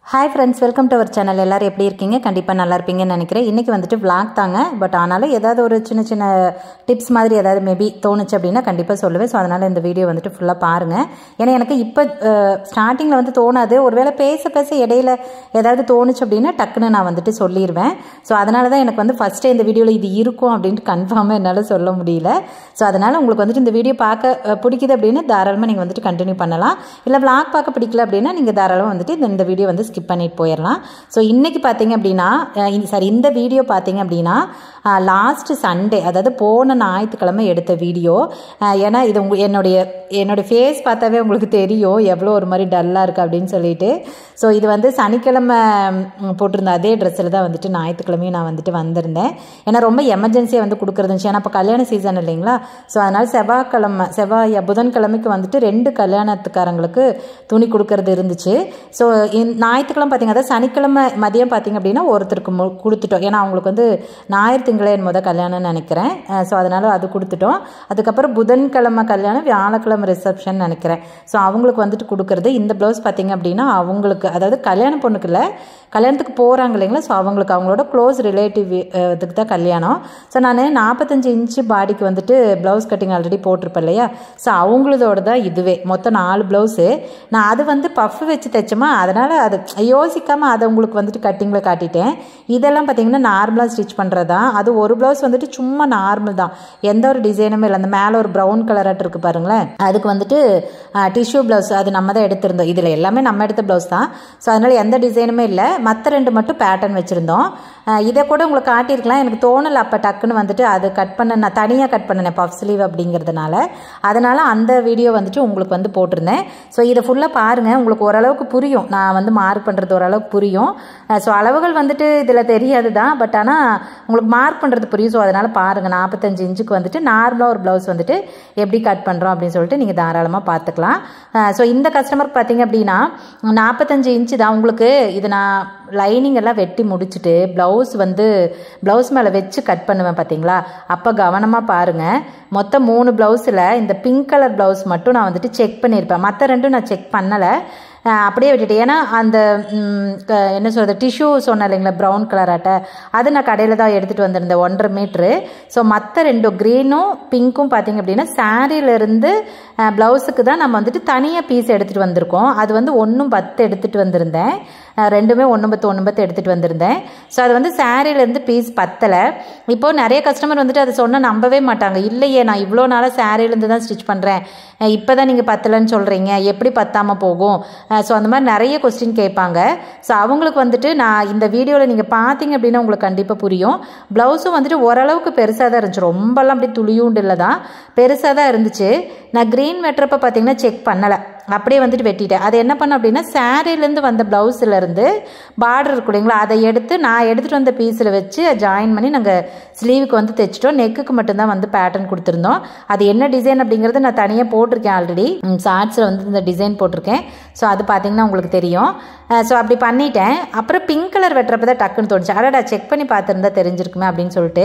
hi friends welcome to our channel எல்லாரும் எப்படி இருக்கீங்க கண்டிப்பாக நல்லா இருப்பீங்கன்னு நினைக்கிறேன் இன்றைக்கி வந்துட்டு vlog தாங்க பட் ஆனாலும் ஏதாவது ஒரு சின்ன சின்ன டிப்ஸ் மாதிரி ஏதாவது மேபி தோணுச்சு அப்படின்னா கண்டிப்பாக சொல்லுவேன் ஸோ அதனால் இந்த வீடியோ வந்துட்டு ஃபுல்லாக பாருங்கள் ஏன்னா எனக்கு இப்போ ஸ்டார்டிங்கில் வந்து தோணாது ஒருவேளை பேச பேச இடையில ஏதாவது தோணுச்சு அப்படின்னா டக்குன்னு நான் வந்துட்டு சொல்லிடுவேன் ஸோ அதனால தான் எனக்கு வந்து ஃபஸ்ட்டே இந்த வீடியோவில் இது இருக்கும் அப்படின்ட்டு கன்ஃபார்மாக என்னால் சொல்ல முடியல ஸோ அதனால் உங்களுக்கு வந்துட்டு இந்த வீடியோ பார்க்க அஹ், பிடிக்குது அப்படின்னா தாராளமாக நீங்கள் வந்துட்டு கண்டினியூ பண்ணலாம் இல்லை vlog பார்க்க பிடிக்கல அப்படின்னா நீங்கள் தாராளமாக வந்துட்டு இந்த- இந்த வீடியோ வந்து ஸ்கிப் பண்ணிட்டு போயிடலாம் ஸோ இன்றைக்கி பார்த்தீங்க அப்படின்னா சாரி இந்த வீடியோ பார்த்தீங்க அப்படின்னா லாஸ்ட் சண்டே அதாவது போன ஞாயிற்றுக்கிழமை எடுத்த வீடியோ ஏன்னா இது உங்க என்னுடைய என்னுடைய ஃபேஸ் பார்த்தாவே உங்களுக்கு தெரியும் எவ்வளோ ஒரு மாதிரி டல்லாக இருக்குது அப்படின்னு சொல்லிட்டு ஸோ இது வந்து சனிக்கிழமை ம், போட்டிருந்த அதே ட்ரெஸ்ஸில் தான் வந்துட்டு ஞாயிற்றுக்கிழமையும் நான் வந்துட்டு வந்திருந்தேன் ஏன்னா ரொம்ப எமர்ஜென்சியாக வந்து கொடுக்குறது இருந்துச்சு ஏன்னா இப்போ கல்யாண சீசன் இல்லைங்களா ஸோ அதனால் செவ்வாய்க்கிழமை செவ்வாய் புதன்கிழமைக்கு வந்துட்டு ரெண்டு கல்யாணத்துக்காரங்களுக்கு துணி கொடுக்கறது இருந்துச்சு ஸோ ஞாயிற்றுக்கிழமை பார்த்தீங்க அதாவது சனிக்கிழமை மதியம் பார்த்தீங்க அப்படின்னா ஒருத்தருக்கு மு- கொடுத்துட்டோம் ஏன்னா அவங்களுக்கு வந்து ஞாயிறு திங்களே என் முத கல்யாணம்னு நினைக்கிறேன் ஸோ அதனால் அது கொடுத்துட்டோம் அதுக்கப்புறம் புதன்கிழமை கல்யாணம் வியாழக்கிழமை ரிசப்ஷன் நினைக்கிறேன் ஸோ அவங்களுக்கு வந்துட்டு கொடுக்கறது இந்த ப்ளவுஸ் பார்த்தீங்க அப்படின்னா அவங்களுக்கு அதாவது கல்யாண பொண்ணுக்கு இல்லை கல்யாணத்துக்கு போகிறாங்க இல்லைங்களா ஸோ அவங்களுக்கு அவங்களோட க்ளோஸ் ரிலேட்டிவ் இதுக்கு தான் கல்யாணம் ஸோ நான் நாற்பத்தஞ்சு இன்ச்சு பாடிக்கு வந்துட்டு ப்ளவுஸ் கட்டிங் ஆல்ரெடி போட்டிருப்பேன் இல்லையா ஸோ அவங்களதோட தான் இதுவே மொத்தம் நாலு ப்ளவுஸு நான் அது வந்து பஃப் வச்சு தைச்சோமா அதனால் அது யோசிக்காமல் அதை உங்களுக்கு வந்துட்டு கட்டிங்கில் காட்டிட்டேன் இதெல்லாம் பார்த்தீங்கன்னா நார்மலாக ஸ்டிச் பண்ணுறது தான் அது ஒரு ப்ளவுஸ் வந்துட்டு சும்மா நார்மல் தான் எந்த ஒரு டிசைனுமே இல்லை அந்த மேலே ஒரு ப்ரௌன் கலராட்டு இருக்கு பாருங்களேன் அதுக்கு வந்துட்டு டிஷ்யூ ப்ளவுஸ் அது நம்ம தான் எடுத்திருந்தோம் இதில் எல்லாமே நம்ம எடுத்த ப்ளவுஸ் தான் ஸோ அதனால் எந்த டிசைனுமே இல்லை மற்ற ரெண்டு மட்டும் பேட்டர்ன் வச்சுருந்தோம் அஹ் இதை கூட உங்களுக்கு காட்டியிருக்கலாம் எனக்கு தோணலை அப்போ டக்குன்னு வந்துட்டு அது கட் பண்ண நான் தனியாக கட் பண்ணினேன் பஃப் ஸ்லீவ் அப்படிங்கிறதுனால அதனால் அந்த வீடியோ வந்துட்டு உங்களுக்கு வந்து போட்டிருந்தேன் ஸோ இதை ஃபுல்லாக பாருங்கள் உங்களுக்கு ஓரளவுக்கு புரியும் நான் வந்து மார்க் பண்ணுறது ஓரளவுக்கு புரியும் ஸோ அளவுகள் வந்துட்டு இதில் தெரியாது தான் பட் ஆனால் உங்களுக்கு மார்க் பண்ணுறது புரியும் ஸோ அதனால் பாருங்கள் நாற்பத்தஞ்சு இன்ச்சுக்கு வந்துட்டு நார்மலாக ஒரு ப்ளவுஸ் வந்துட்டு எப்படி கட் பண்ணுறோம் அப்படின்னு சொல்லிட்டு நீங்கள் தாராளமாக பார்த்துக்கலாம் ஸோ இந்த கஸ்டமருக்கு பார்த்தீங்க அப்படின்னா நாற்பத்தஞ்சு இன்ச்சு தான் உங்களுக்கு இது நான் லைனிங் எல்லாம் வெட்டி முடிச்சுட்டு ப்ளவுஸ் வந்து ப்ளவுஸ் மேலே வச்சு கட் பண்ணுவேன் பார்த்தீங்களா அப்போ கவனமாக பாருங்கள் மொத்தம் மூணு ப்ளவுஸில் இந்த பிங்க் கலர் ப்ளவுஸ் மட்டும் நான் வந்துட்டு செக் பண்ணியிருப்பேன் மற்ற ரெண்டும் நான் செக் பண்ணலை அஹ் அப்படியே விட்டுட்டேன் ஏன்னா அந்த ம், க- என்ன சொல்கிறது டிஷ்யூ சொன்னேன் இல்லைங்களா ப்ரௌன் கலர் அட்டை அது நான் கடையில் தான் எடுத்துகிட்டு வந்திருந்தேன் ஒன்றரை மீட்ரு ஸோ மற்ற ரெண்டும் க்ரீனும் பிங்க்கும் பார்த்தீங்க அப்படின்னா சாரீலேருந்து ப்ளவுஸுக்கு தான் நம்ம வந்துட்டு தனியாக பீஸ் எடுத்துகிட்டு வந்திருக்கோம் அது வந்து ஒன்றும் பத்து எடுத்துகிட்டு வந்திருந்தேன் அஹ் ரெண்டுமே ஒன்று பத்து ஒன்று பத்து எடுத்துகிட்டு வந்திருந்தேன் ஸோ அது வந்து சாரீலேருந்து பீஸ் பத்தலை இப்போது நிறைய கஸ்டமர் வந்துட்டு அதை சொன்னால் நம்பவே மாட்டாங்க இல்லையே நான் இவ்வளோ நாளாக சாரீலேருந்து தான் ஸ்டிச் பண்ணுறேன் இப்போ தான் நீங்கள் பத்தலைன்னு சொல்கிறீங்க எப்படி பத்தாமல் போகும் ஸோ அந்த மாதிரி நிறைய கொஸ்டின் கேட்பாங்க ஸோ அவங்களுக்கு வந்துட்டு நான் இந்த வீடியோவில் நீங்கள் பார்த்தீங்க அப்படின்னா உங்களுக்கு கண்டிப்பாக புரியும் ப்ளவுஸும் வந்துட்டு ஓரளவுக்கு பெருசாக தான் இருந்துச்சு ரொம்பலாம் அப்படி துளியூண்டு இல்லை தான் பெருசாக தான் இருந்துச்சு நான் க்ரீன் வெட்டுறப்ப பார்த்தீங்கன்னா செக் பண்ணலை அப்படியே வந்துட்டு வெட்டிட்டேன் அது என்ன பண்ண அப்படின்னா சாரீலேருந்து வந்த ப்ளவுஸ்லேருந்து பார்டர் இருக்கு இல்லைங்களா அதை எடுத்து நான் எடுத்துகிட்டு வந்த பீஸில் வச்சு ஜாயின் பண்ணி நாங்கள் ஸ்லீவுக்கு வந்து தைச்சிட்டோம் நெக்குக்கு மட்டும்தான் வந்து பேட்டர்ன் கொடுத்துருந்தோம் அது என்ன டிசைன் அப்படிங்கிறது நான் தனியாக போட்டிருக்கேன் ஆல்ரெடி ஷார்ட்ஸில் வந்து இந்த டிசைன் போட்டிருக்கேன் ஸோ அது பார்த்தீங்கன்னா உங்களுக்கு தெரியும் ஸோ அப்படி பண்ணிட்டேன் அப்புறம் பிங்க் கலர் வெட்டுறப்ப தான் டக்குன்னு தோணுச்சு அடடா செக் பண்ணி பார்த்துருந்தா தெரிஞ்சிருக்குமே அப்படின்னு சொல்லிட்டு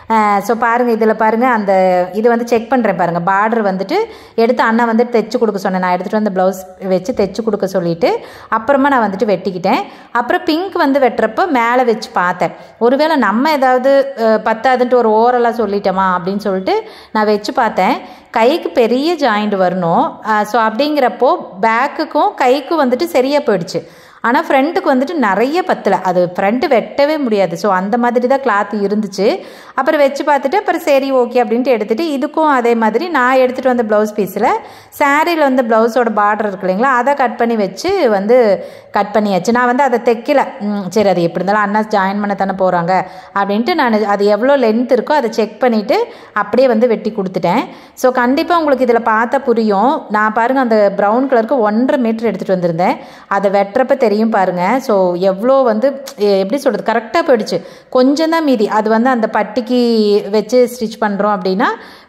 ஸோ பாருங்கள் இதில் பாருங்கள் அந்த இது வந்து செக் பண்ணுறேன் பாருங்கள் பார்டர் வந்துட்டு எடுத்து அண்ணா வந்துட்டு தைச்சு கொடுக்க சொன்னேன் நான் எடுத்துகிட்டு வந்து ப்ளவுஸ் வச்சு தைச்சு கொடுக்க சொல்லிட்டு அப்புறமா நான் வந்துட்டு வெட்டிக்கிட்டேன் அப்புறம் பிங்க் வந்து வெட்டுறப்ப மேலே வச்சு பார்த்தேன் ஒருவேளை நம்ம ஏதாவது அஹ், பத்தாதுன்ட்டு ஒரு ஓரலாக சொல்லிட்டோமா அப்படின்னு சொல்லிட்டு நான் வச்சு பார்த்தேன் கைக்கு பெரிய ஜாயிண்ட் வரணும் ஸோ அப்படிங்கிறப்போ பேக்குக்கும் கைக்கும் வந்துட்டு சரியாக போயிடுச்சு ஆனால் ஃப்ரண்ட்டுக்கு வந்துட்டு நிறைய பத்தலை அது ஃப்ரண்ட்டு வெட்டவே முடியாது ஸோ அந்த மாதிரி தான் கிளாத் இருந்துச்சு அப்புறம் வச்சு பார்த்துட்டு அப்புறம் சரி ஓகே அப்படின்ட்டு எடுத்துகிட்டு இதுக்கும் அதே மாதிரி நான் எடுத்துகிட்டு வந்த ப்ளவுஸ் பீஸில் சாரியில் வந்து ப்ளவுஸோட பார்டர் இருக்கு இல்லைங்களா அதை கட் பண்ணி வச்சு வந்து கட் பண்ணியாச்சு நான் வந்து அதை தைக்கல ம், சரி அது எப்படி இருந்தாலும் அண்ணா ஜாயின் பண்ண தானே போகிறாங்க அப்படின்ட்டு நான் அது எவ்வளோ லென்த் இருக்கோ அதை செக் பண்ணிவிட்டு அப்படியே வந்து வெட்டி கொடுத்துட்டேன் ஸோ கண்டிப்பாக உங்களுக்கு இதில் பார்த்தா புரியும் நான் பாருங்கள் அந்த ப்ரௌன் கலருக்கு ஒன்றரை மீட்டர் எடுத்துகிட்டு வந்திருந்தேன் அதை வெட்டுறப்ப தெரியும் பாருங்கள் ஸோ எவ்வளோ வந்து எ- எப்படி சொல்கிறது கரெக்டாக போயிடுச்சு கொஞ்சம் தான் மீதி அது வந்து அந்த பட்டிக்கு வச்சு ஸ்டிச் பண்ணுறோம் அப்படின்னா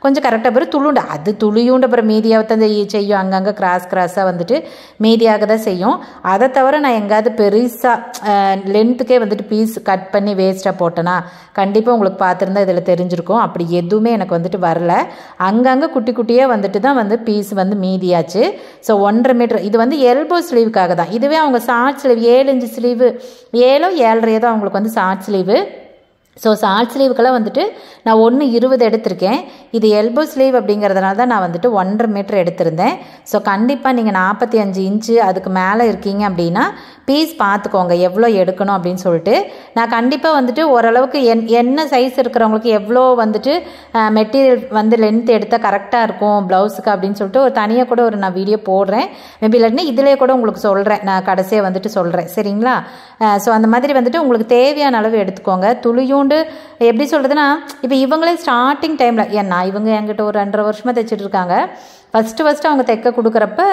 கொஞ்சம் கரெக்டாக பிறகு துளுண்டு அது துளியுண்ட அப்புறம் மீதியாக தான் செய்யும் அங்கங்கே கிராஸ் கிராஸாக வந்துட்டு மீதியாக தான் செய்யும் அதை தவிர நான் எங்கேயாவது பெருசாக லென்த்துக்கே வந்துட்டு பீஸ் கட் பண்ணி வேஸ்ட்டாக போட்டேனா கண்டிப்பாக உங்களுக்கு பார்த்துருந்தா இதில் தெரிஞ்சிருக்கும் அப்படி எதுவுமே எனக்கு வந்துட்டு வரல அங்கங்கே குட்டி குட்டியாக வந்துட்டு தான் வந்து பீஸ் வந்து மீதியாச்சு ஸோ ஒன்றரை மீட்டர் இது வந்து எல்போ ஸ்லீவுக்காக தான் இதுவே அவங்க ஷார்ட் ஸ்லீவ் ஏழு இன்ச்சு ஸ்லீவு ஏழோ ஏழரையோ தான் அவங்களுக்கு வந்து ஷார்ட் ஸ்லீவு ஸோ ஷார்ட் ஸ்லீவுக்கெல்லாம் வந்துட்டு நான் ஒன்று இருபது எடுத்திருக்கேன் இது எல்போ ஸ்லீவ் அப்படிங்கிறதுனால தான் நான் வந்துட்டு ஒன்றரை மீட்டர் எடுத்திருந்தேன் ஸோ கண்டிப்பாக நீங்கள் நாற்பத்தி அஞ்சு இன்ச்சு அதுக்கு மேலே இருக்கீங்க அப்படின்னா பீஸ் பார்த்துக்கோங்க எவ்வளோ எடுக்கணும் அப்படின்னு சொல்லிட்டு நான் கண்டிப்பாக வந்துட்டு ஓரளவுக்கு என் என்ன சைஸ் இருக்கிறவங்களுக்கு எவ்வளோ வந்துட்டு மெட்டீரியல் வந்து லென்த் எடுத்தால் கரெக்டாக இருக்கும் ப்ளவுஸுக்கு அப்படின்னு சொல்லிட்டு ஒரு தனியாக கூட ஒரு நான் வீடியோ போடுறேன் மேபி இல்லாட்டினா இதிலே கூட உங்களுக்கு சொல்கிறேன் நான் கடைசியாக வந்துட்டு சொல்கிறேன் சரிங்களா ஸோ அந்த மாதிரி வந்துட்டு உங்களுக்கு தேவையான அளவு எடுத்துக்கோங்க துளியூண்டு எப்படி சொல்கிறதுனா இப்போ இவங்களே ஸ்டார்டிங் டைமில் ஏன்னா இவங்க என்கிட்ட ஒரு ரெண்டரை வருஷமாக தைச்சிட்டு இருக்காங்க ஃபஸ்ட்டு ஃபஸ்ட்டு அவங்க தைக்க கொடுக்குறப்ப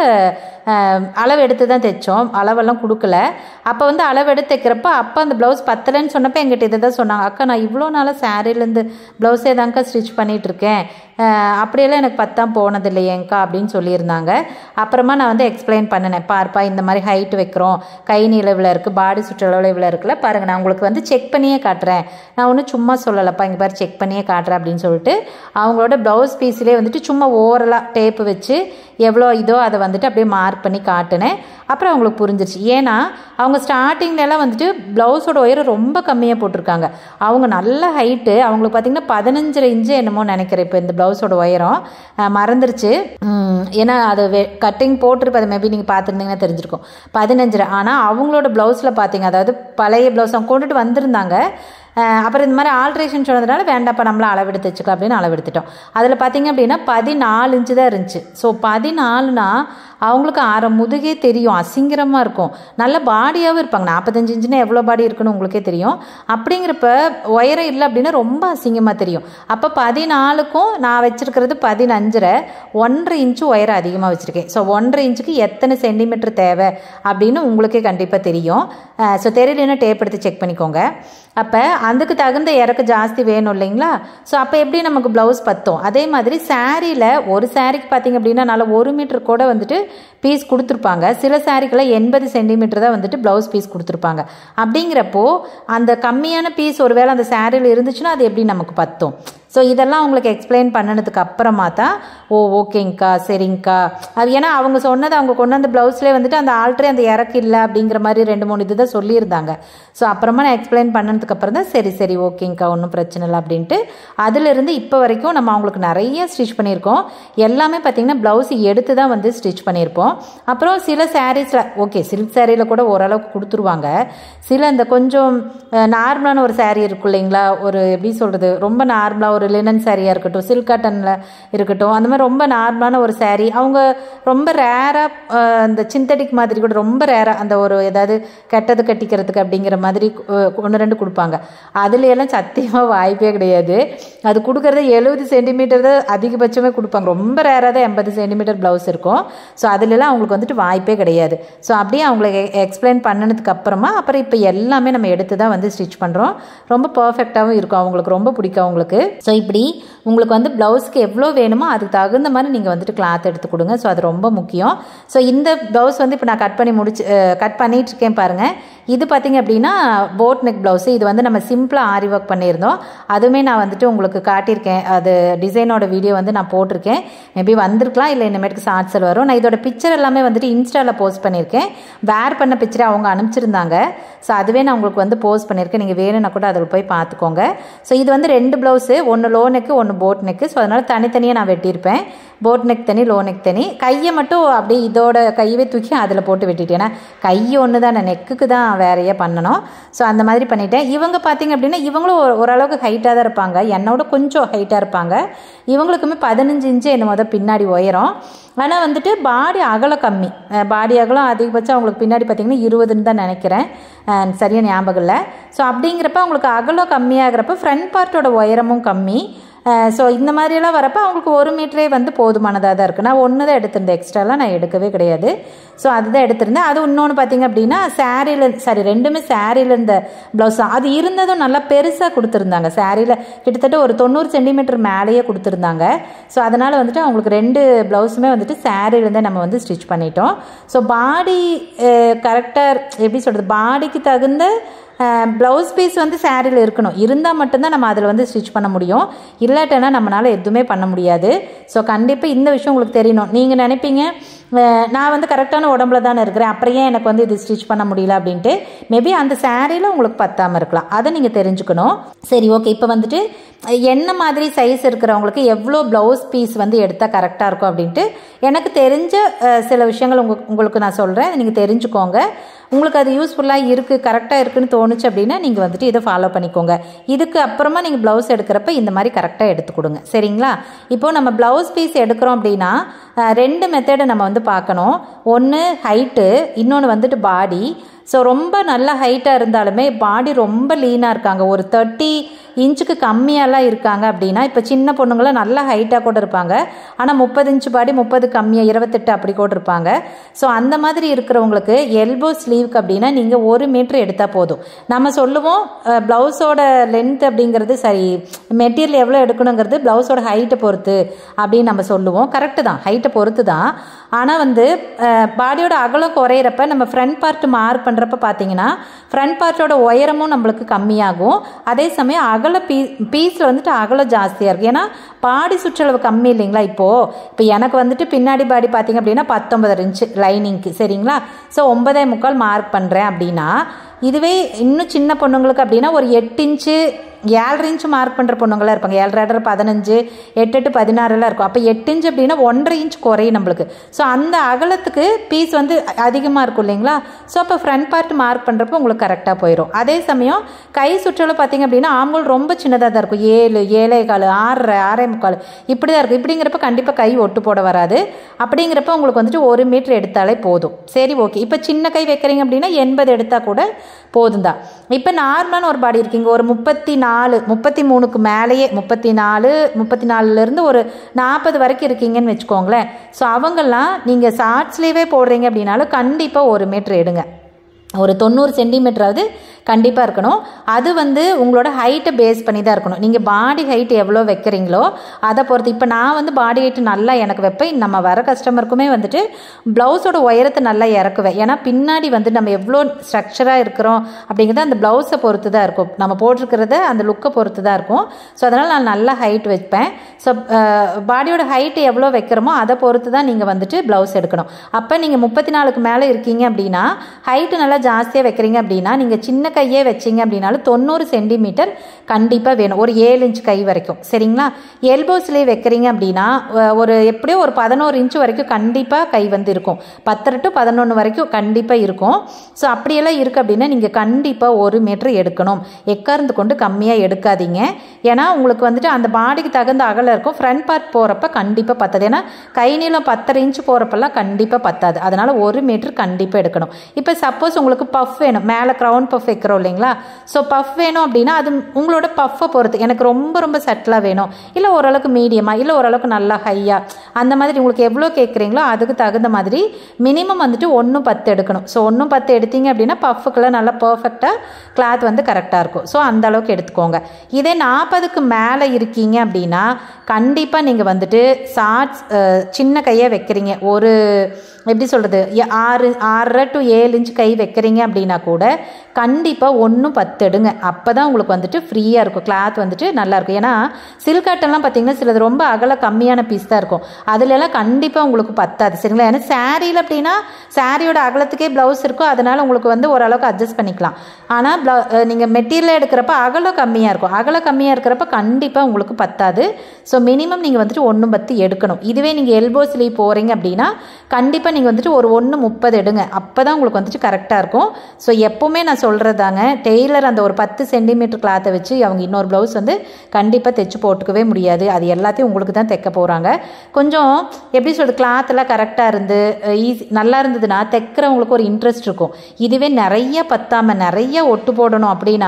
அளவு எடுத்து தான் தைச்சோம் அளவெல்லாம் கொடுக்கல அப்போ வந்து அளவு எடுத்து தைக்கிறப்ப அப்போ அந்த ப்ளவுஸ் பத்தலைன்னு சொன்னப்போ எங்கிட்ட இதை தான் சொன்னாங்க அக்கா நான் இவ்வளோ நாளாக சாரீலேருந்து ப்ளவுஸே தாங்க்கா ஸ்டிச் பண்ணிகிட்ருக்கேன் அப்படியெல்லாம் எனக்கு பத்தாம் போனது இல்லையேங்க்கா அப்படின்னு சொல்லியிருந்தாங்க அப்புறமா நான் வந்து எக்ஸ்பிளைன் பண்ணினேன் பார்ப்பா இந்த மாதிரி ஹைட் வைக்கிறோம் கை நீள இவ்வளோ இருக்குது பாடி சுற்றளவில் இவ்வளோ இருக்குல்ல பாருங்கள் நான் உங்களுக்கு வந்து செக் பண்ணியே காட்டுறேன் நான் ஒன்றும் சும்மா சொல்லலப்பா இங்கே பாரு செக் பண்ணியே காட்டுறேன் அப்படின்னு சொல்லிட்டு அவங்களோட ப்ளவுஸ் பீஸ்லேயே வந்துட்டு சும்மா ஓரலாக டேப்பு வச்சு எவ்வளோ இதோ அதை வந்துட்டு அப்படியே மார்க் பண்ணி காட்டினேன் அப்புறம் அவங்களுக்கு புரிஞ்சிருச்சு ஏன்னா அவங்க ஸ்டார்டிங்லலாம் வந்துட்டு ப்ளவுஸோட உயரம் ரொம்ப கம்மியாக போட்டிருக்காங்க அவங்க நல்ல ஹைட்டு அவங்களுக்கு பார்த்தீங்கன்னா பதினஞ்சரை இன்ச்சு என்னமோ நினைக்கிறேன் இப்போ இந்த ப்ளவுஸோட உயரம் மறந்துருச்சு ஏன்னா அது வெ கட்டிங் போட்டிருப்பது மேபி நீங்கள் பார்த்துருந்தீங்கன்னா தெரிஞ்சிருக்கும் பதினஞ்சரை ஆனால் அவங்களோட ப்ளவுஸில் பார்த்தீங்க அதாவது பழைய ப்ளவுஸ் அவங்க கொண்டுட்டு வந்திருந்தாங்க அப்புறம் இந்த மாதிரி ஆல்ட்ரேஷன் சொன்னதுனால வேண்டாப்பா நம்மளும் அளவெடுத்து வச்சுக்கலாம் அப்படின்னு அளவெடுத்துட்டோம் அதில் பார்த்தீங்க அப்படின்னா பதினாலு இன்ச்சு தான் இருந்துச்சு ஸோ பதினாலுனா அவங்களுக்கு அரை முதுகே தெரியும் அசிங்கரமாக இருக்கும் நல்ல பாடியாகவும் இருப்பாங்க நாற்பத்தஞ்சு இன்ச்சுனா எவ்வளோ பாடி இருக்குன்னு உங்களுக்கே தெரியும் அப்படிங்கிறப்ப உயரம் இல்லை அப்படின்னா ரொம்ப அசிங்கமாக தெரியும் அப்போ பதினாலுக்கும் நான் வச்சுருக்கிறது பதினஞ்சரை ஒன்றரை இன்ச்சு உயரம் அதிகமாக வச்சுருக்கேன் ஸோ ஒன்றரை இன்ச்சுக்கு எத்தனை சென்டிமீட்டர் தேவை அப்படின்னு உங்களுக்கே கண்டிப்பாக தெரியும் ஸோ தெரியலன்னா டேப் எடுத்து செக் பண்ணிக்கோங்க அப்போ அதுக்கு தகுந்த இறக்கு ஜாஸ்தி வேணும் இல்லைங்களா ஸோ அப்போ எப்படி நமக்கு ப்ளவுஸ் பத்தும் அதே மாதிரி சாரியில் ஒரு சாரிக்கு பார்த்தீங்க அப்படின்னா நல்லா ஒரு மீட்டர் கூட வந்துட்டு பீஸ் கொடுத்துருப்பாங்க சில சாரிக்கெல்லாம் எண்பது சென்டிமீட்டர் தான் வந்துட்டு ப்ளவுஸ் பீஸ் கொடுத்துருப்பாங்க அப்படிங்கிறப்போ அந்த கம்மியான பீஸ் ஒருவேளை அந்த சாரியில் இருந்துச்சுன்னா அது எப்படி நமக்கு பத்தும் ஸோ இதெல்லாம் உங்களுக்கு எக்ஸ்பிளைன் பண்ணினதுக்கு அப்புறமா தான் ஓ ஓகேங்க்கா சரிங்க்கா அது ஏன்னா அவங்க சொன்னது அவங்க கொண்டு வந்த ப்ளவுஸ்லேயே வந்துட்டு அந்த ஆல்ட்ரே அந்த இறக்கு இல்லை அப்படிங்கிற மாதிரி ரெண்டு மூணு இது தான் சொல்லியிருந்தாங்க ஸோ அப்புறமா நான் எக்ஸ்பிளைன் பண்ணதுக்கு அப்புறம் தான் சரி சரி ஓகேங்க்கா ஒன்றும் பிரச்சனை இல்லை அப்படின்ட்டு அதிலிருந்து இப்போ வரைக்கும் நம்ம அவங்களுக்கு நிறைய ஸ்டிச் பண்ணியிருக்கோம் எல்லாமே பார்த்திங்கன்னா ப்ளவுஸ் எடுத்து தான் வந்து ஸ்டிச் பண்ணியிருப்போம் அப்புறம் சில சாரீஸில் ஓகே சில்க் சாரியில் கூட ஓரளவுக்கு கொடுத்துருவாங்க சில இந்த கொஞ்சம் நார்மலான ஒரு சாரீ இருக்கும் இல்லைங்களா ஒரு எப்படி சொல்கிறது ரொம்ப நார்மலாக ஒரு லினன் சாரியாக இருக்கட்டும் சில்க் காட்டனில் இருக்கட்டும் அந்த மாதிரி ரொம்ப நார்மலான ஒரு சாரீ அவங்க ரொம்ப ரேராக இந்த சிந்தடிக் மாதிரி கூட ரொம்ப ரேராக அந்த ஒரு ஏதாவது கெட்டது கட்டிக்கிறதுக்கு அப்படிங்கிற மாதிரி ஒன்று ரெண்டு கொடுப்பாங்க அதுல எல்லாம் சத்தியமாக வாய்ப்பே கிடையாது அது கொடுக்குறது எழுபது சென்டிமீட்டர் தான் அதிகபட்சமே கொடுப்பாங்க ரொம்ப ரேராக தான் எண்பது சென்டிமீட்டர் ப்ளவுஸ் இருக்கும் ஸோ அதுலலாம் அவங்களுக்கு வந்துட்டு வாய்ப்பே கிடையாது ஸோ அப்படியே அவங்களுக்கு எக்ஸ்பிளைன் பண்ணினதுக்கு அப்புறமா அப்புறம் இப்போ எல்லாமே நம்ம எடுத்து தான் வந்து ஸ்டிச் பண்ணுறோம் ரொம்ப பர்ஃபெக்டாகவும் இருக்கும் அவங்களுக்கு ரொம்ப பிடிக்கும் அவங்களுக்கு ஸோ இப்படி உங்களுக்கு வந்து ப்ளவுஸ்க்கு எவ்வளோ வேணுமோ அதுக்கு தகுந்த மாதிரி நீங்கள் வந்துட்டு கிளாத் எடுத்து கொடுங்க ஸோ அது ரொம்ப முக்கியம் ஸோ இந்த ப்ளவுஸ் வந்து இப்போ நான் கட் பண்ணி முடிச்சு கட் பண்ணிட்டு இருக்கேன் பாருங்கள் இது பார்த்தீங்க அப்படின்னா போட் நெக் ப்ளவுஸு இது வந்து நம்ம சிம்பிளாக ஆரி ஒர்க் பண்ணியிருந்தோம் அதுவுமே நான் வந்துட்டு உங்களுக்கு காட்டியிருக்கேன் அது டிசைனோட வீடியோ வந்து நான் போட்டிருக்கேன் மேபி வந்திருக்கலாம் இல்லை இனிமேட்டுக்கு ஷார்ட்ஸில் வரும் நான் இதோட பிக்சர் எல்லாமே வந்துட்டு இன்ஸ்டாவில் போஸ்ட் பண்ணியிருக்கேன் வேர் பண்ண பிக்சரை அவங்க அனுப்பிச்சிருந்தாங்க ஸோ அதுவே நான் உங்களுக்கு வந்து போஸ்ட் பண்ணியிருக்கேன் நீங்கள் வேணும்னா கூட அதில் போய் பார்த்துக்கோங்க ஸோ இது வந்து ரெண்டு ப்ளவுஸு ஒன்று லோ நெக்கு ஒன்று போட் நெக்கு ஸோ அதனால் தனித்தனியாக நான் வெட்டியிருப்பேன் போட் நெக் தனி லோ நெக் தனி கையை மட்டும் அப்படியே இதோட கையவே தூக்கி அதில் போட்டு வெட்டிட்டேன் ஏன்னா கை ஒன்று தான் நான் நெக்குக்கு தான் வேறையே பண்ணணும் ஸோ அந்த மாதிரி பண்ணிட்டேன் இவங்க பார்த்தீங்க அப்படின்னா இவங்களும் ஒரு- ஓரளவுக்கு ஹைட்டாக தான் இருப்பாங்க என்னோட கொஞ்சம் ஹைட்டாக இருப்பாங்க இவங்களுக்குமே பதினஞ்சு இன்ச்சு என்னமோ தான் பின்னாடி உயரம் ஆனால் வந்துட்டு பாடி அகலம் கம்மி பாடி அகலம் அதிகபட்சம் அவங்களுக்கு பின்னாடி பார்த்தீங்கன்னா இருபதுன்னு தான் நினைக்கிறேன் அஹ் சரியா ஞாபகம் இல்லை ஸோ அப்படிங்கிறப்ப அவங்களுக்கு அகலம் கம்மியாகிறப்ப ஃப்ரண்ட் பார்ட்டோட உயரமும் கம்மி ஸோ இந்த மாதிரியெல்லாம் வரப்போ அவங்களுக்கு ஒரு மீட்டரே வந்து போதுமானதாக தான் இருக்குது நான் ஒன்று தான் எடுத்திருந்தேன் எக்ஸ்ட்ராலாம் நான் எடுக்கவே கிடையாது ஸோ அதுதான் எடுத்திருந்தேன் அது இன்னொன்று பார்த்தீங்க அப்படின்னா சாரியில் சாரி ரெண்டுமே சாரியில் இருந்த ப்ளவுஸ் தான் அது இருந்ததும் நல்லா பெருசாக கொடுத்துருந்தாங்க சாரியில் கிட்டத்தட்ட ஒரு தொண்ணூறு சென்டிமீட்டர் மேலேயே கொடுத்துருந்தாங்க ஸோ அதனால் வந்துட்டு அவங்களுக்கு ரெண்டு ப்ளவுஸுமே வந்துட்டு சாரியிலேருந்தே நம்ம வந்து ஸ்டிச் பண்ணிட்டோம் ஸோ பாடி கரெக்டாக எப்படி சொல்கிறது பாடிக்கு தகுந்த ப்ளவுஸ் பீஸ் வந்து சாரியில் இருக்கணும் இருந்தால் மட்டும்தான் நம்ம அதில் வந்து ஸ்டிச் பண்ண முடியும் இல்லாட்டனா நம்மளால் எதுவுமே பண்ண முடியாது ஸோ கண்டிப்பாக இந்த விஷயம் உங்களுக்கு தெரியணும் நீங்கள் நினைப்பீங்க நான் வந்து கரெக்டான உடம்புல தானே இருக்கிறேன் அப்புறம் ஏன் எனக்கு வந்து இது ஸ்டிச் பண்ண முடியல அப்படின்ட்டு மேபி அந்த சாரியில் உங்களுக்கு பத்தாமல் இருக்கலாம் அதை நீங்கள் தெரிஞ்சுக்கணும் சரி ஓகே இப்போ வந்துட்டு என்ன மாதிரி சைஸ் இருக்கிறவங்களுக்கு எவ்வளோ ப்ளவுஸ் பீஸ் வந்து எடுத்தால் கரெக்டாக இருக்கும் அப்படின்ட்டு எனக்கு தெரிஞ்ச சில விஷயங்கள் உங்க உங்களுக்கு நான் சொல்கிறேன் நீங்கள் தெரிஞ்சுக்கோங்க உங்களுக்கு அது யூஸ்ஃபுல்லாக இருக்குது கரெக்டாக இருக்குன்னு தோணுச்சு அப்படின்னா நீங்கள் வந்துட்டு இதை ஃபாலோ பண்ணிக்கோங்க இதுக்கு அப்புறமா நீங்கள் ப்ளவுஸ் எடுக்கிறப்ப இந்த மாதிரி கரெக்டாக எடுத்து கொடுங்க சரிங்களா இப்போ நம்ம ப்ளவுஸ் பீஸ் எடுக்கிறோம் அப்படின்னா ரெண்டு மெத்தடை நம்ம வந்து பார்க்கணும் ஒன்று ஹைட்டு இன்னொன்று வந்துட்டு பாடி ஸோ ரொம்ப நல்ல ஹைட்டாக இருந்தாலுமே பாடி ரொம்ப லீனாக இருக்காங்க ஒரு தேர்ட்டி இன்ச்சுக்கு கம்மியாலாம் இருக்காங்க அப்படின்னா இப்போ சின்ன பொண்ணுங்களாம் நல்லா ஹைட்டாக கூட இருப்பாங்க ஆனால் முப்பது இன்ச்சு பாடி முப்பது கம்மியாக இருபத்தெட்டு அப்படி கூட இருப்பாங்க ஸோ அந்த மாதிரி இருக்கிறவங்களுக்கு எல்போ ஸ்லீவ்க்கு அப்படின்னா நீங்கள் ஒரு மீட்ரு எடுத்தால் போதும் நம்ம சொல்லுவோம் ப்ளவுஸோட லென்த் அப்படிங்கிறது சரி மெட்டீரியல் எவ்வளோ எடுக்கணுங்கிறது ப்ளவுஸோட ஹைட்டை பொறுத்து அப்படின்னு நம்ம சொல்லுவோம் கரெக்டு தான் ஹைட்டை பொறுத்து தான் ஆனால் வந்து பாடியோட அகலம் குறையிறப்ப நம்ம ஃப்ரண்ட் பார்ட் மார்க் பண்ணுறப்ப பார்த்தீங்கன்னா ஃப்ரண்ட் பார்ட்டோட உயரமும் நம்மளுக்கு கம்மியாகும் அதே சமயம் அகல பீ பீஸில் வந்துட்டு அகலம் ஜாஸ்தியாக இருக்குது ஏன்னா பாடி சுற்றளவு கம்மி இல்லைங்களா இப்போது இப்போ எனக்கு வந்துட்டு பின்னாடி பாடி பார்த்தீங்க அப்படின்னா பத்தொன்பது இன்ச்சு லைனிங்க்கு சரிங்களா ஸோ ஒன்பதே முக்கால் மார்க் பண்ணுறேன் அப்படின்னா இதுவே இன்னும் சின்ன பொண்ணுங்களுக்கு அப்படின்னா ஒரு எட்டு இன்ச்சு ஏழரை இன்ச்சு மார்க் பண்ணுற பொண்ணுங்களாம் இருப்பாங்க ஏழரை ஏழரை பதினஞ்சு எட்டு எட்டு பதினாறுலாம் இருக்கும் அப்போ எட்டு இன்ச்சு அப்படின்னா ஒன்றரை இன்ச் குறையும் நம்மளுக்கு ஸோ அந்த அகலத்துக்கு பீஸ் வந்து அதிகமாக இருக்கும் இல்லைங்களா ஸோ அப்போ ஃப்ரண்ட் பார்ட் மார்க் பண்ணுறப்போ உங்களுக்கு கரெக்டாக போயிடும் அதே சமயம் கை சுற்றளவு பார்த்தீங்க அப்படின்னா ஆம்பூல் ரொம்ப சின்னதாக தான் இருக்கும் ஏழு ஏழே கால் ஆறரை ஆறே முக்கால் இப்படி தான் இருக்கும் இப்படிங்கிறப்ப கண்டிப்பாக கை ஒட்டு போட வராது அப்படிங்கிறப்ப உங்களுக்கு வந்துட்டு ஒரு மீட்டர் எடுத்தாலே போதும் சரி ஓகே இப்போ சின்ன கை வைக்கிறீங்க அப்படின்னா எண்பது எடுத்தால் கூட போதும் தான் இப்போ நார்மலான ஒரு பாடி இருக்கீங்க ஒரு முப்பத்தி நாலு முப்பத்தி மூணுக்கு மேலேயே முப்பத்தி நாலு முப்பத்தி நாலுலேருந்து ஒரு நாற்பது வரைக்கும் இருக்கீங்கன்னு வச்சுக்கோங்களேன் ஸோ அவங்கெல்லாம் நீங்கள் ஷார்ட் ஸ்லீவே போடுறீங்க அப்படின்னாலும் கண்டிப்பாக ஒரு மீட்ரு எடுங்க ஒரு தொண்ணூறு சென்டிமீட்டராவது கண்டிப்பாக இருக்கணும் அது வந்து உங்களோட ஹைட்டை பேஸ் பண்ணி தான் இருக்கணும் நீங்கள் பாடி ஹைட் எவ்வளோ வைக்கிறீங்களோ அதை பொறுத்து இப்போ நான் வந்து பாடி ஹைட்டு நல்லா எனக்கு வைப்பேன் நம்ம வர கஸ்டமருக்குமே வந்துட்டு ப்ளவுஸோட உயரத்தை நல்லா இறக்குவேன் ஏன்னா பின்னாடி வந்து நம்ம எவ்வளோ ஸ்ட்ரக்சராக இருக்கிறோம் அப்படிங்கிறது அந்த ப்ளவுஸை பொறுத்து தான் இருக்கும் நம்ம போட்டிருக்கிறத அந்த லுக்கை பொறுத்து தான் இருக்கும் ஸோ அதனால் நான் நல்லா ஹைட் வைப்பேன் ஸோ பாடியோட ஹைட்டு எவ்வளோ வைக்கிறோமோ அதை பொறுத்து தான் நீங்கள் வந்துட்டு ப்ளவுஸ் எடுக்கணும் அப்போ நீங்கள் முப்பத்தி நாலுக்கு மேலே இருக்கீங்க அப்படின்னா ஹைட்டு நல்லா ஜாஸ்தியாக வைக்கிறீங்க அப்படின்னா நீங்கள் சின்ன கையே வச்சிங்க அப்படின்னாலும் தொண்ணூறு சென்டிமீட்டர் கண்டிப்பாக வேணும் ஒரு ஏழு இன்ச் கை வரைக்கும் சரிங்களா எல்போ ஸ்லீவ் வைக்கிறீங்க அப்படின்னா ஒரு எப்படியோ ஒரு பதினோரு இன்ச் வரைக்கும் கண்டிப்பாக கை வந்து இருக்கும் பத்தரை டு பதினொன்று வரைக்கும் கண்டிப்பாக இருக்கும் ஸோ அப்படியெல்லாம் இருக்குது அப்படின்னா நீங்கள் கண்டிப்பாக ஒரு மீட்டர் எடுக்கணும் எக்கார்ந்து கொண்டு கம்மியாக எடுக்காதீங்க ஏன்னா உங்களுக்கு வந்துட்டு அந்த பாடிக்கு தகுந்த அகலம் இருக்கும் ஃப்ரண்ட் பார்ட் போகிறப்ப கண்டிப்பாக பத்தாது ஏன்னா கை நீளம் பத்தரை இன்ச்சு போகிறப்பெல்லாம் கண்டிப்பாக பத்தாது அதனால் ஒரு மீட்டர் கண்டிப்பாக எடுக்கணும் இப்போ சப்போஸ் உங்களுக்கு பஃப் வேணும் மேலே க்ரௌன் பஃப் வைக்கிறோம் இல்லைங்களா ஸோ பஃப் வேணும் அப்படின்னா அது உங்களோட பஃப்பை பொறுத்து எனக்கு ரொம்ப ரொம்ப சட்டிலாக வேணும் இல்லை ஓரளவுக்கு மீடியமாக இல்லை ஓரளவுக்கு நல்லா ஹையாக அந்த மாதிரி உங்களுக்கு எவ்வளோ கேட்குறீங்களோ அதுக்கு தகுந்த மாதிரி மினிமம் வந்துட்டு ஒன்று பத்து எடுக்கணும் ஸோ ஒன்று பத்து எடுத்தீங்க அப்படின்னா பஃபுக்கெல்லாம் நல்லா பர்ஃபெக்டாக கிளாத் வந்து கரெக்டாக இருக்கும் ஸோ அந்த அளவுக்கு எடுத்துக்கோங்க இதே நாற்பதுக்கு மேலே இருக்கீங்க அப்படின்னா கண்டிப்பாக நீங்கள் வந்துட்டு ஷார்ட்ஸ் சின்ன கையாக வைக்கிறீங்க ஒரு எப்படி சொல்கிறது ஆறு ஆறரை டு ஏழு இன்ச் கை வைக்கிறீங்க அப்படின்னா கூட கண்டிப்பாக ஒன்று பத்து எடுங்க அப்போ தான் உங்களுக்கு வந்துட்டு ஃப்ரீயாக இருக்கும் கிளாத் வந்துட்டு நல்லாயிருக்கும் ஏன்னா சில்காட்டெல்லாம் பார்த்தீங்கன்னா சிலது ரொம்ப அகல கம்மியான பீஸ் தான் இருக்கும் அதுலலாம் கண்டிப்பாக உங்களுக்கு பத்தாது சரிங்களா ஏன்னா சாரியில் அப்படின்னா சாரியோட அகலத்துக்கே ப்ளவுஸ் இருக்கும் அதனால் உங்களுக்கு வந்து ஓரளவுக்கு அட்ஜஸ்ட் பண்ணிக்கலாம் ஆனால் ப்ளவு நீங்கள் மெட்டீரியல் எடுக்கிறப்ப அகலம் கம்மியாக இருக்கும் அகலம் கம்மியாக இருக்கிறப்ப கண்டிப்பாக உங்களுக்கு பத்தாது ஸோ மினிமம் நீங்கள் வந்துட்டு ஒன்று பத்து எடுக்கணும் இதுவே நீங்கள் எல்போ ஸ்லீவ் போகிறீங்க அப்படின்னா கண்டிப்பாக நீங்கள் வந்துட்டு ஒரு ஒன்று முப்பது எடுங்க அப்போ தான் உங்களுக்கு வந்துட்டு கரெக்டாக இருக்கும் ஸோ எப்போவுமே நான் சொல்கிறதாங்க டெய்லர் அந்த ஒரு பத்து சென்டிமீட்டர் கிளாத்தை வச்சு அவங்க இன்னொரு ப்ளவுஸ் வந்து கண்டிப்பாக தைச்சு போட்டுக்கவே முடியாது அது எல்லாத்தையும் உங்களுக்கு தான் தைக்க போகிறாங்க கொஞ்சம் எப்படி சொல்கிறது கிளாத்தெல்லாம் கரெக்டாக இருந்து ஈஸி நல்லா இருந்ததுன்னா தைக்கிறவங்களுக்கு ஒரு இன்ட்ரெஸ்ட் இருக்கும் இதுவே நிறைய பத்தாமல் நிறைய ஒட்டு போடணும் அப்படின்னா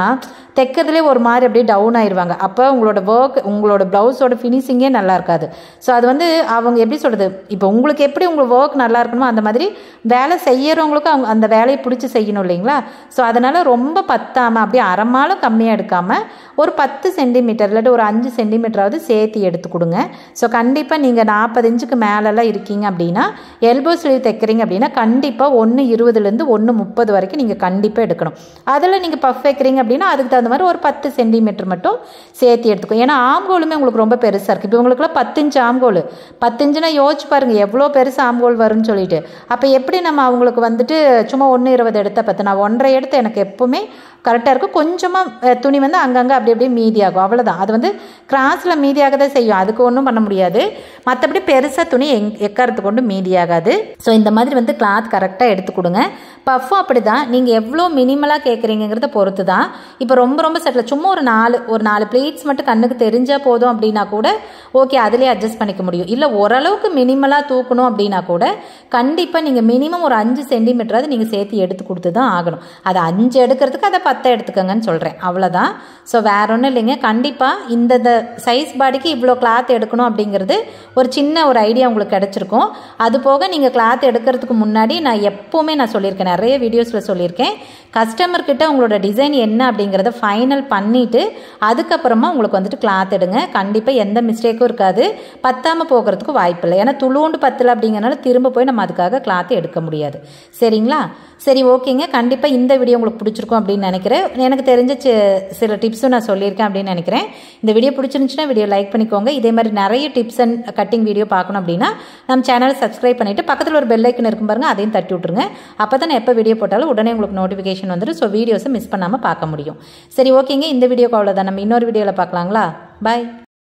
தைக்கிறதுலே ஒரு மாதிரி அப்படியே டவுன் ஆயிடுவாங்க அப்போ உங்களோட ஒர்க் உங்களோட ப்ளவுஸோட ஃபினிஷிங்கே நல்லா இருக்காது ஸோ அது வந்து அவங்க எப்படி சொல்கிறது இப்போ உங்களுக்கு எப்படி உங்கள் ஒர்க் நல்லா இருக்கணுமோ அந்த மாதிரி வேலை செய்யறவங்களுக்கும் அவங்க அந்த வேலையை பிடிச்சி செய்யணும் இல்லைங்களா ஸோ அதனால் ரொம்ப பத்தாமல் அப்படியே அரைமாலும் கம்மியாக எடுக்காமல் ஒரு பத்து சென்டிமீட்டர் இல்லாட்டி ஒரு அஞ்சு சென்டிமீட்டராவது சேர்த்து எடுத்து கொடுங்க ஸோ கண்டிப்பாக நீங்கள் நாற்பது இன்ச்சுக்கு மேலெல்லாம் இருக்கீங்க அப்படின்னா எல்போ ஸ்லீவ் தைக்கிறீங்க அப்படின்னா கண்டிப்பாக ஒன்று இருபதுலேருந்து ஒன்று முப்பது வரைக்கும் நீங்கள் கண்டிப்பாக எடுக்கணும் அதில் நீங்கள் பஃப் வைக்கிறீங்க அப்படின்னா அதுக்கு தகுந்த மாதிரி ஒரு பத்து சென்டிமீட்டர் மட்டும் சேர்த்து எடுத்துக்கோ ஏன்னா ஆம்கோலுமே உங்களுக்கு ரொம்ப பெருசாக இருக்குது இப்போ உங்களுக்குலாம் பத்து இன்ச் ஆம்கோல் பத்து இன்ச்சுனா யோசிச்சு பாருங்கள் எவ்வளோ பெருசு ஆம்கோல் வரும்னு சொல்லிட்டு அப்போ எப்படி நம்ம அவங்களுக்கு வந்துட்டு சும்மா ஒன்று இருபது எடுத்த பத்து நான் ஒன்றரை எடுத்து எனக்கு எப்போவுமே கரெக்டாக இருக்கும் கொஞ்சமாக துணி வந்து அங்கங்கே அப்படி அப்படியே மீதியாகும் அவ்வளோதான் அது வந்து கிராஸில் மீதியாக தான் செய்யும் அதுக்கு ஒன்றும் பண்ண முடியாது மற்றபடி பெருசாக துணி எங் எக்காரத்து கொண்டு மீதியாகாது ஸோ இந்த மாதிரி வந்து கிளாத் கரெக்டாக எடுத்து கொடுங்க பஃப்பும் அப்படி தான் நீங்கள் எவ்வளோ மினிமலாக கேட்குறீங்கிறத பொறுத்து தான் இப்போ ரொம்ப ரொம்ப செட்டில் சும்மா ஒரு நாலு ஒரு நாலு பிளேட்ஸ் மட்டும் கண்ணுக்கு தெரிஞ்சால் போதும் அப்படின்னா கூட ஓகே அதிலே அட்ஜஸ்ட் பண்ணிக்க முடியும் இல்லை ஓரளவுக்கு மினிமலாக தூக்கணும் அப்படின்னா கூட கண்டிப்பாக நீங்கள் மினிமம் ஒரு அஞ்சு சென்டிமீட்டராவது நீங்கள் சேர்த்து எடுத்து கொடுத்து தான் ஆகணும் அது அஞ்சு எடுக்கிறதுக்கு அதை பத்தை எடுத்துக்கோங்கன்னு சொல்கிறேன் அவ்வளோதான் ஸோ வேற ஒன்றும் இல்லைங்க கண்டிப்பாக இந்த சைஸ் பாடிக்கு இவ்வளோ கிளாத் எடுக்கணும் அப்படிங்கிறது ஒரு சின்ன ஒரு ஐடியா உங்களுக்கு கிடச்சிருக்கும் அது போக நீங்கள் கிளாத் எடுக்கிறதுக்கு முன்னாடி நான் எப்போவுமே நான் சொல்லியிருக்கேன் நிறைய வீடியோஸில் சொல்லியிருக்கேன் கஸ்டமர்கிட்ட உங்களோட டிசைன் என்ன அப்படிங்கிறத ஃபைனல் பண்ணிவிட்டு அதுக்கப்புறமா உங்களுக்கு வந்துட்டு கிளாத் எடுங்க கண்டிப்பாக எந்த மிஸ்டேக்கும் இருக்காது பத்தாமல் போகிறதுக்கு வாய்ப்பு இல்லை ஏன்னா துளுண்டு பத்தலை அப்படிங்கிறனால திரும்ப போய் நம்ம அதுக்காக கிளாத் எடுக்க முடியாது சரிங்களா சரி ஓகேங்க கண்டிப்பாக இந்த வீடியோ உங்களுக்கு பிடிச்சிருக்கும் அப்படின்னு நினைக்கிறேன் எனக்கு தெரிஞ்ச சில டிப்ஸும் நான் சொல்லியிருக்கேன் அப்படின்னு நினைக்கிறேன் இந்த வீடியோ பிடிச்சிருந்துச்சுன்னா வீடியோ லைக் பண்ணிக்கோங்க இதே மாதிரி நிறைய டிப்ஸ் அண்ட் கட்டிங் வீடியோ பார்க்கணும் அப்படின்னா நம்ம சேனலை சப்ஸ்கிரைப் பண்ணிவிட்டு பக்கத்தில் ஒரு பெல் ஐக்கன் இருக்கும் பாருங்க அதையும் தட்டி விட்ருங்க அப்போ தான் எப்போ வீடியோ போட்டாலும் உடனே உங்களுக்கு நோட்டிஃபிகேஷன் வந்துடும் ஸோ வீடியோஸை மிஸ் பண்ணாமல் பார்க்க முடியும் சரி ஓகேங்க இந்த வீடியோக்கு அவ்வளோதான் நம்ம இன்னொரு வீடியோவில் பார்க்கலாங்களா பாய்